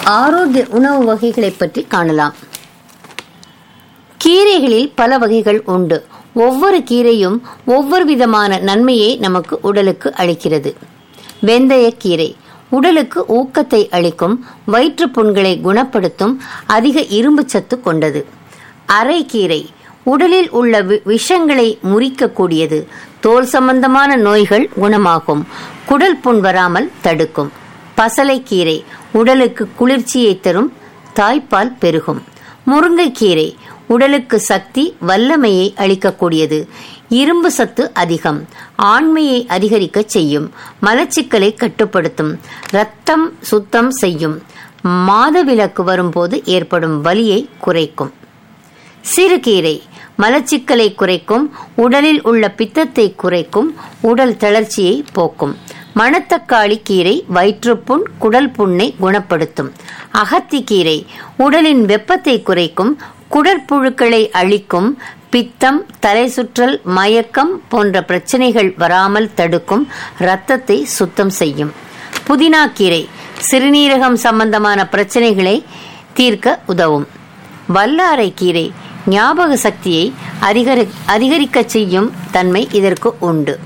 ஆரோக்கிய உணவு வகைகளை பற்றி காணலாம் கீரைகளில் பல வகைகள் உண்டு ஒவ்வொரு கீரையும் ஒவ்வொரு விதமான நன்மையை நமக்கு உடலுக்கு அளிக்கிறது வெந்தயக்கீரை உடலுக்கு ஊக்கத்தை அளிக்கும் வயிற்றுப் புண்களை குணப்படுத்தும் அதிக இரும்பு சத்து கொண்டது அரைக்கீரை உடலில் உள்ள வி- விஷங்களை முறிக்கக்கூடியது தோல் சம்பந்தமான நோய்கள் குணமாகும் குடல் புண் வராமல் தடுக்கும் பசலைக்கீரை உடலுக்கு குளிர்ச்சியை தரும் தாய்ப்பால் பெருகும் முருங்கைக்கீரை உடலுக்கு சக்தி வல்லமையை அளிக்கக்கூடியது இரும்பு சத்து அதிகம் ஆண்மையை அதிகரிக்க செய்யும் மலச்சிக்கலை கட்டுப்படுத்தும் இரத்தம் சுத்தம் செய்யும் மாதவிலக்கு வரும்போது ஏற்படும் வலியை குறைக்கும் சிறுகீரை மலச்சிக்கலை குறைக்கும் உடலில் உள்ள பித்தத்தை குறைக்கும் உடல் தளர்ச்சியை போக்கும் மணத்தக்காளி கீரை வயிற்றுப்புண் குடல் புண்ணை குணப்படுத்தும் அகத்திக்கீரை உடலின் வெப்பத்தை குறைக்கும் குடற்புழுக்களை அழிக்கும் பித்தம் தலை சுற்றல் மயக்கம் போன்ற பிரச்சனைகள் வராமல் தடுக்கும் இரத்தத்தை சுத்தம் செய்யும் புதினா கீரை சிறுநீரகம் சம்பந்தமான பிரச்சனைகளை தீர்க்க உதவும் வல்லாரை கீரை ஞாபக சக்தியை அதிகரி அதிகரிக்க செய்யும் தன்மை இதற்கு உண்டு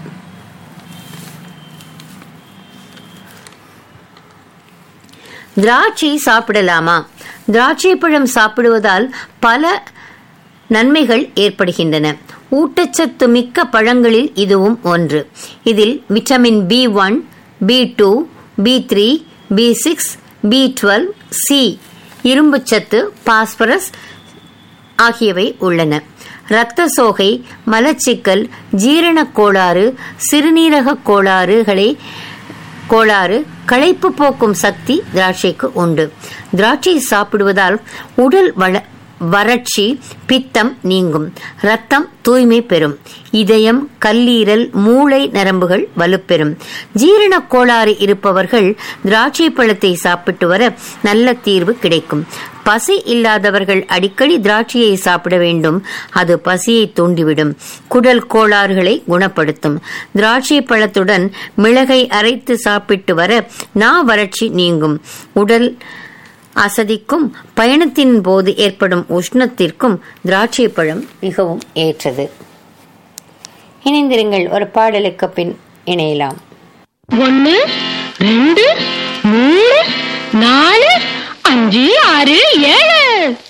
திராட்சை சாப்பிடலாமா திராட்சை பழம் சாப்பிடுவதால் பல நன்மைகள் ஏற்படுகின்றன ஊட்டச்சத்து மிக்க பழங்களில் இதுவும் ஒன்று இதில் vitamin B one B two B three B six B twelve C இரும்புச்சத்து பாஸ்பரஸ் ஆகியவை உள்ளன இரத்த சோகை மலச்சிக்கல் ஜீரணக் கோளாறு சிறுநீரக கோளாறுகளை கோளாறு களைப்பு போக்கும் சக்தி திராட்சைக்கு உண்டு திராட்சை சாப்பிடுவதால் உடல் வள வறட்சி பித்தம் நீங்கும் ரத்தம் தூய்மை பெறும் இதயம் கல்லீரல் மூளை நரம்புகள் வலுப்பெறும் ஜீரணக் கோளாறு இருப்பவர்கள் திராட்சை பழத்தை சாப்பிட்டு வர நல்ல தீர்வு கிடைக்கும் பசி இல்லாதவர்கள் அடிக்கடி திராட்சையை சாப்பிட வேண்டும் அது பசியை தூண்டிவிடும் குடல் கோளாறுகளை குணப்படுத்தும் திராட்சை பழத்துடன் மிளகை அரைத்து சாப்பிட்டு வர நா வறட்சி நீங்கும் உடல் அசதிக்கும் பயணத்தின் போது ஏற்படும் உஷ்ணத்திற்கும் திராட்சை பழம் மிகவும் ஏற்றது இணைந்திருங்கள் ஒரு பாடலுக்கு பின் இணையலாம் ஒன்னு ரெண்டு மூணு நாலு அஞ்சு ஆறு ஏழு